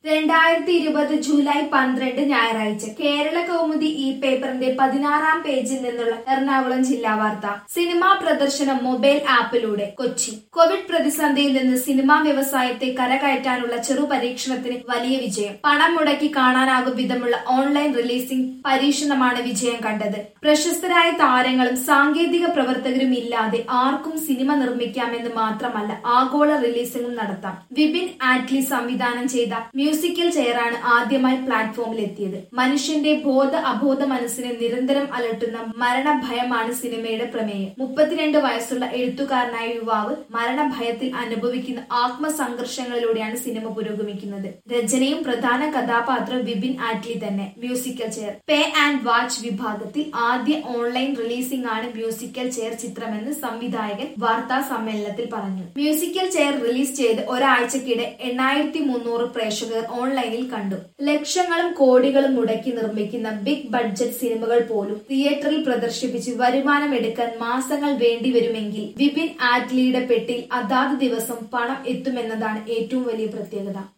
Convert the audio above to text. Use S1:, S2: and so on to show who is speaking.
S1: രണ്ടായിരത്തി ഇരുപത് ജൂലൈ പന്ത്രണ്ട് ഞായറാഴ്ച കേരള കൗമുദി ഈ പേപ്പറിന്റെ പതിനാറാം പേജിൽ നിന്നുള്ള എറണാകുളം ജില്ലാ വാർത്ത സിനിമാ പ്രദർശനം മൊബൈൽ ആപ്പിലൂടെ കൊച്ചി കോവിഡ് പ്രതിസന്ധിയിൽ നിന്ന് സിനിമാ വ്യവസായത്തെ കരകയറ്റാനുള്ള ചെറു പരീക്ഷണത്തിന് വലിയ വിജയം പണം മുടക്കി കാണാനാകും വിധമുള്ള ഓൺലൈൻ റിലീസിംഗ് പരീക്ഷണമാണ് വിജയം കണ്ടത് പ്രശസ്തരായ താരങ്ങളും സാങ്കേതിക പ്രവർത്തകരും ഇല്ലാതെ ആർക്കും സിനിമ നിർമ്മിക്കാമെന്ന് മാത്രമല്ല ആഗോള റിലീസിംഗും നടത്താം വിപിൻ ആറ്റ്ലി സംവിധാനം ചെയ്ത മ്യൂസിക്കൽ ചെയറാണ് ആദ്യമായി പ്ലാറ്റ്ഫോമിൽ എത്തിയത് മനുഷ്യന്റെ ബോധ അബോധ മനസ്സിനെ നിരന്തരം അലട്ടുന്ന മരണഭയമാണ് സിനിമയുടെ പ്രമേയം മുപ്പത്തിരണ്ട് വയസ്സുള്ള എഴുത്തുകാരനായ യുവാവ് മരണഭയത്തിൽ അനുഭവിക്കുന്ന ആത്മസംഘർഷങ്ങളിലൂടെയാണ് സിനിമ പുരോഗമിക്കുന്നത് രചനയും പ്രധാന കഥാപാത്രം വിപിൻ ആറ്റ്ലി തന്നെ musical chair pay and watch വിഭാഗത്തിൽ ആദ്യ ഓൺലൈൻ റിലീസിംഗ് ആണ് മ്യൂസിക്കൽ ചെയർ ചിത്രമെന്ന് സംവിധായകൻ വാർത്താ സമ്മേളനത്തിൽ പറഞ്ഞു മ്യൂസിക്കൽ ചെയർ റിലീസ് ചെയ്ത് ഒരാഴ്ചക്കിടെ എണ്ണായിരത്തി മുന്നൂറ് പ്രേക്ഷകർ ഓൺലൈനിൽ കണ്ടു ലക്ഷങ്ങളും കോടികളും മുടക്കി നിർമ്മിക്കുന്ന ബിഗ് ബഡ്ജറ്റ് സിനിമകൾ പോലും തിയേറ്ററിൽ പ്രദർശിപ്പിച്ച് വരുമാനമെടുക്കാൻ മാസങ്ങൾ വേണ്ടിവരുമെങ്കിൽ വിപിൻ ആറ്റ്ലിയുടെ പെട്ടിൽ അതാത് ദിവസം പണം എത്തുമെന്നതാണ് ഏറ്റവും വലിയ പ്രത്യേകത